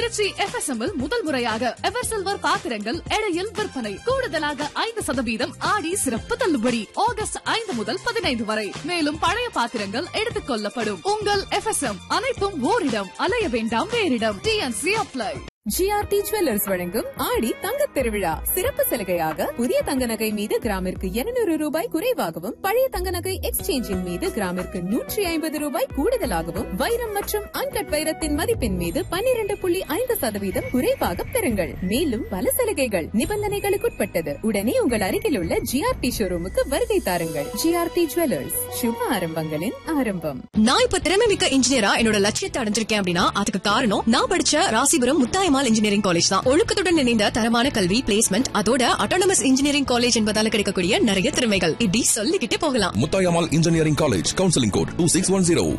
Trichy FSM இல் முதல் முறையாக ever silver பாத்திரங்கள் எடையில் விற்பனை கூடுதலாக ஐந்து சதவீதம் ஆடி சிறப்பு தள்ளுபடி ஆகஸ்ட் ஐந்து முதல் பதினைந்து வரை மேலும் பழைய பாத்திரங்கள் எடுத்துக் கொள்ளப்படும் உங்கள் FSM அனைத்தும் ஓரிடம் அலைய வேண்டாம் வேறிடம் டிஎன்சி அப்ளை ஜிஆர்டி ஜுவல்லர்ஸ் வழங்கும் ஆடி தங்கத் திருவிழா சிறப்பு சலுகையாக புதிய தங்க நகை மீது கிராமிற்கு 200 ரூபாய் குறைவாகவும் பழைய தங்க நகை எக்ஸ்சேஞ்சின் மீது கிராமிற்கு நூற்றி ஐம்பது ரூபாய் கூடுதலாகவும் வைரம் மற்றும் அன்கட் வைரத்தின் மதிப்பின் மீது 12.5% புள்ளி ஐந்து சதவீதம் குறைவாக பெறுங்கள் மேலும் பல சலுகைகள் நிபந்தனைகளுக்குட்பட்டது உடனே உங்கள் அருகில் உள்ள ஜிஆர்டி ஷோரூமுக்கு வருகை தாருங்கள் ஜிஆர்டி ஜுவல்லர்ஸ் சுப ஆரம்பங்களின் ஆரம்பம் நான் இப்ப திறமை மிக்க இன்ஜினியரா என்னோட லட்சியத்தை அடைஞ்சிருக்கேன் அப்படின்னா அதுக்கு காரணம் நான் படிச்ச ராசிபுரம் முத்தாயமால் இன்ஜினியரிங் காலேஜ் தான் ஒழுக்கத்துடன் இணைந்த தரமான கல்வி பிளேஸ்மெண்ட் அதோட அட்டானமஸ் இன்ஜினியரிங் காலேஜ் என்பதால கிடைக்கக்கூடிய நிறைய திறமைகள் இப்படி சொல்லிக்கிட்டே போகலாம் Muthayammal engineering college counselling code two six one zero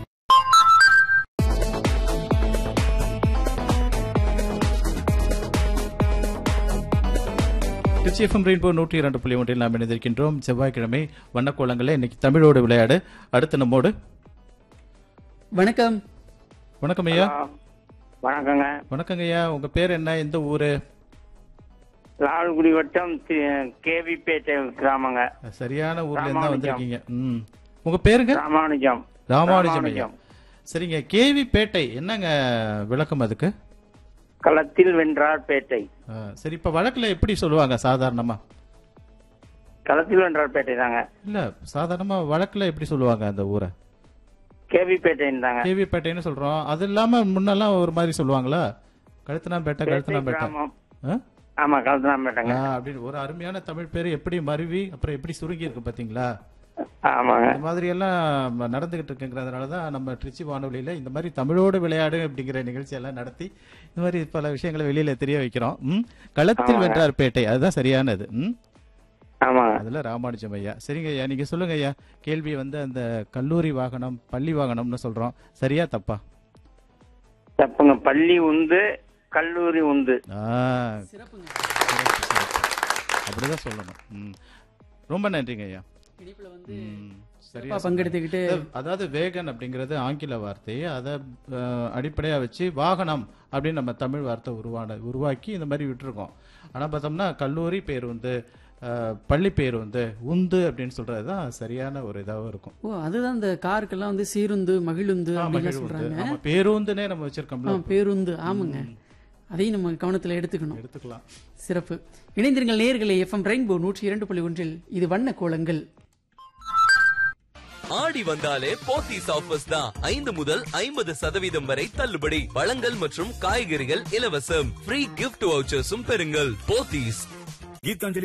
Trichy FM rainbow நூற்றி இரண்டு புள்ளி ஒன்றில் நாம் இணைந்திருக்கின்றோம் செவ்வாய்க்கிழமை வண்ணக்கோலங்களே இன்னைக்கு தமிழோடு விளையாடு அடுத்து நம்மோடு வணக்கம் வணக்கம் ஐயா வணக்கங்க வணக்கங்க ஐயா உங்க பேர் என்ன எந்த ஊரு லால்குடி வட்டம் தி- கேவிப்பேட்டை கிராமங்க சரியான ஊர்ல இருந்தா ராமானுஜம். வந்திருக்கீங்க ம் உங்க பேருங்க ராமானுஜம் ராமானுஜம் ஐயா சரிங்க கேவி பேட்டை என்னங்க விளக்கம் அதுக்கு களத்தில் வென்றார் பேட்டை ஆ, சரி இப்ப வழக்குல எப்படி சொல்லுவாங்க சாதாரணமா களத்தில் வென்றார் பேட்டை தாங்க இல்ல சாதாரணமா வழக்குல எப்படி சொல்லுவாங்க அந்த ஊரை கேவிப்பேட்டைன்னு தாங்க கேவி பேட்டைன்னு சொல்றோம் அது இல்லாம முன்னெல்லாம் ஒரு மாதிரி சொல்லுவாங்களா கழுத்தனாம்பேட்டை பேட்டை கழுத்தனாம்பேட்டை கிராமம் ஆ? ஆமா களத்தினாம்பேட்டைங்க ஆ, அப்படின்னு ஒரு அருமையான தமிழ் பேரு எப்படி மருவி அப்புறம் எப்படி சுருங்கி இருக்கு பாத்தீங்களா ஆமாங்க இந்த மாதிரி எல்லாம் நடந்துகிட்டு இருக்குங்கிறதுனால தான் நம்ம திருச்சி வானொலியில இந்த மாதிரி தமிழோடு விளையாடு அப்படிங்கிற நிகழ்ச்சி எல்லாம் நடத்தி இந்த மாதிரி பல விஷயங்களை வெளியில தெரிய வைக்கிறோம் ம் களத்தில் ஆமாங்க. வென்றார் பேட்டை அதுதான் சரியானது ம் ஆமாங்க அதுல ராமானுஜம் ஐயா சரிங்க ஐயா நீங்க சொல்லுங்க ஐயா கேள்வி வந்து அந்த கல்லூரி வாகனம் பள்ளி வாகனம்னு சொல்றோம் சரியா தப்பா தப்புங்க பள்ளி உந்து கல்லூரி உந்து ஆ, சிறப்பு, சிறப்பு. அப்படிதான் சொல்லணும் ம். ரொம்ப நன்றிங்க ஐயா இனிப்புல வந்து ம், சரியா சிறப்பா பங்கெடுத்துக்கிட்டு சொன்னீங்க. அதாவது வேகன் அப்படிங்கிறது ஆங்கில வார்த்தை அதை அஹ், அடிப்படையா வச்சு வாகனம் அப்படின்னு நம்ம தமிழ் வார்த்தை உருவான உருவாக்கி இந்த மாதிரி விட்டுருக்கோம் ஆனா பார்த்தோம்னா கல்லூரி பேருந்து அஹ், பள்ளி பேருந்து உந்து அப்படின்னு சொல்றதுதான் சரியான ஒரு இதாகவும் இருக்கும் ஓ அதுதான் இந்த காருக்கெல்லாம் வந்து சீருந்து மகிழுந்து ஆ, அப்படின்லாம் மகிழ்வுந்து. சொல்றாங்க ஆமா, பேருந்துனே நம்ம ஆ, வச்சிருக்கோம்ல பேருந்து ஆமாங்க அதையும் நம்ம கவனத்துல எடுத்துக்கணும் எடுத்துக்கலாம் சிறப்பு இணைந்திருங்கள் நேயர்களே எஃப்எம் ரெயின்போ நூற்றி இரண்டு புள்ளி ஒன்றில் இது வண்ண கோலங்கள் ஆடி வந்தாலே போத்தீஸ் ஆஃபர்ஸ் தான் ஐந்து முதல் ஐம்பது சதவீதம் வரை தள்ளுபடி பழங்கள் மற்றும் காய்கறிகள் இலவசம் ஃப்ரீ கிஃப்ட் வவுச்சர்ஸும் பெறுங்கள் போத்தீஸ் கீதாஞ்சலி